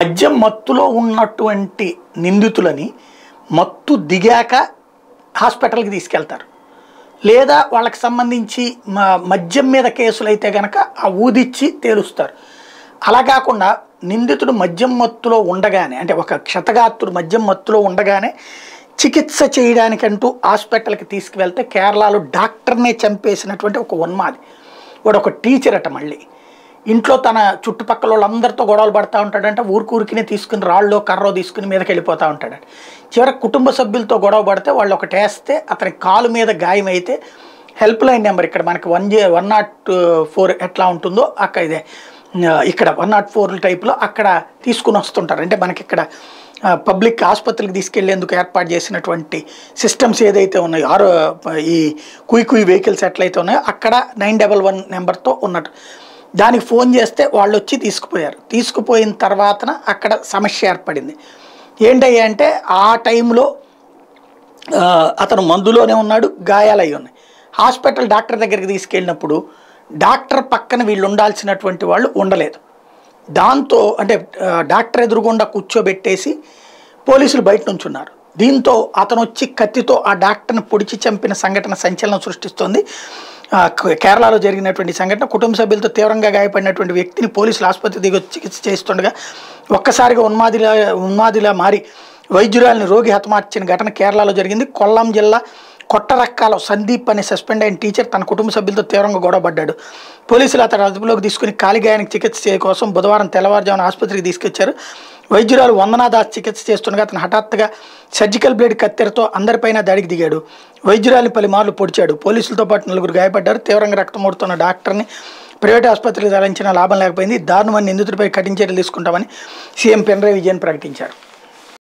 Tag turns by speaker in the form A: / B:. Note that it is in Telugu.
A: మద్యం మత్తులో ఉన్నటువంటి నిందితులని మత్తు దిగాక హాస్పిటల్కి తీసుకెళ్తారు లేదా వాళ్ళకి సంబంధించి మ- మద్యం మీద కేసులు అయితే కనుక ఆ ఊదిచ్చి తేలుస్తారు అలా కాకుండా నిందితుడు మద్యం మత్తులో ఉండగానే అంటే ఒక క్షతగాత్రుడు మద్యం మత్తులో ఉండగానే చికిత్స చేయడానికంటూ హాస్పిటల్కి తీసుకువెళ్తే కేరళలో డాక్టర్నే చంపేసినటువంటి ఒక ఉన్మాది వాడు ఒక టీచర్ అట మళ్ళీ ఇంట్లో తన చుట్టుపక్కల వాళ్ళందరితో గొడవలు పడతా ఉంటాడంటే ఊరికూరికినే తీసుకుని రాళ్ళో కర్రో తీసుకుని మీదకి వెళ్ళిపోతూ ఉంటాడు చివరికి కుటుంబ సభ్యులతో గొడవ పడితే వాళ్ళు ఒకటి వేస్తే అతని కాలు మీద గాయం అయితే హెల్ప్ లైన్ నెంబర్ ఇక్కడ మనకి one J one not four ఎట్లా ఉంటుందో అక్కడ ఇదే ఆ, ఇక్కడ వన్ నాట్ ఫోర్ టైప్లో అక్కడ తీసుకుని వస్తుంటారు అంటే మనకి ఇక్కడ ఆ, పబ్లిక్ ఆసుపత్రికి తీసుకెళ్లేందుకు ఏర్పాటు చేసినటువంటి సిస్టమ్స్ ఏదైతే ఉన్నాయో ఆరో ఈ కుయ్ కుయ్ వెహికల్స్ ఎట్లయితే ఉన్నాయో అక్కడ నైన్ డబల్ వన్ నెంబర్తో ఉన్నట్టు దానికి ఫోన్ చేస్తే వాళ్ళు వచ్చి తీసుకుపోయారు తీసుకుపోయిన తర్వాతన అక్కడ సమస్య ఏర్పడింది ఏంటయ్యా అంటే ఆ టైంలో ఆ, అతను మందులోనే ఉన్నాడు గాయాలయ్యి ఉన్నాయి హాస్పిటల్ డాక్టర్ దగ్గరికి తీసుకెళ్ళినప్పుడు డాక్టర్ పక్కన వీళ్ళు ఉండాల్సినటువంటి వాళ్ళు ఉండలేదు దాంతో అంటే ఆ, డాక్టర్ ఎదురుగుండా కూర్చోబెట్టేసి పోలీసులు బయట నుంచున్నారు దీంతో అతను వచ్చి కత్తితో ఆ డాక్టర్ని పొడిచి చంపిన సంఘటన సంచలనం సృష్టిస్తోంది ఆ, క- కేరళలో జరిగినటువంటి సంఘటన కుటుంబ సభ్యులతో తీవ్రంగా గాయపడినటువంటి వ్యక్తిని పోలీసులు ఆసుపత్రి దిగి వచ్చి చికిత్స చేస్తుండగా ఒక్కసారిగా ఉన్మాదిలా ఉన్మాదిలా మారి వైద్యురాలిని రోగి హతమార్చిన ఘటన కేరళలో జరిగింది కొల్లాం జిల్లా కొట్టరక్కాలో సందీప్ అనే సస్పెండ్ అయిన టీచర్ తన కుటుంబ సభ్యులతో తీవ్రంగా గొడవపడ్డాడు పోలీసులు అతను అదుపులోకి తీసుకుని కాలిగాయానికి చికిత్స చేయ కోసం బుధవారం తెల్లవారుజామున ఆసుపత్రికి తీసుకొచ్చారు వైద్యురాలు వందనాదాస్ చికిత్స చేస్తుండగా అతను హఠాత్తుగా సర్జికల్ బ్లేడ్ కత్తెరతో అందరిపైన దాడికి దిగాడు వైద్యురాలిని పలుమార్లు పొడిచాడు పోలీసులతో పాటు నలుగురు గాయపడ్డారు తీవ్రంగా రక్తమూడుతున్న డాక్టర్ని ప్రైవేట్ ఆసుపత్రికి తరలించిన లాభం లేకపోయింది దారుణమైన నిందితుడిపై కఠిన చర్యలు తీసుకుంటామని సీఎం పినరయ్ విజయన్ ప్రకటించారు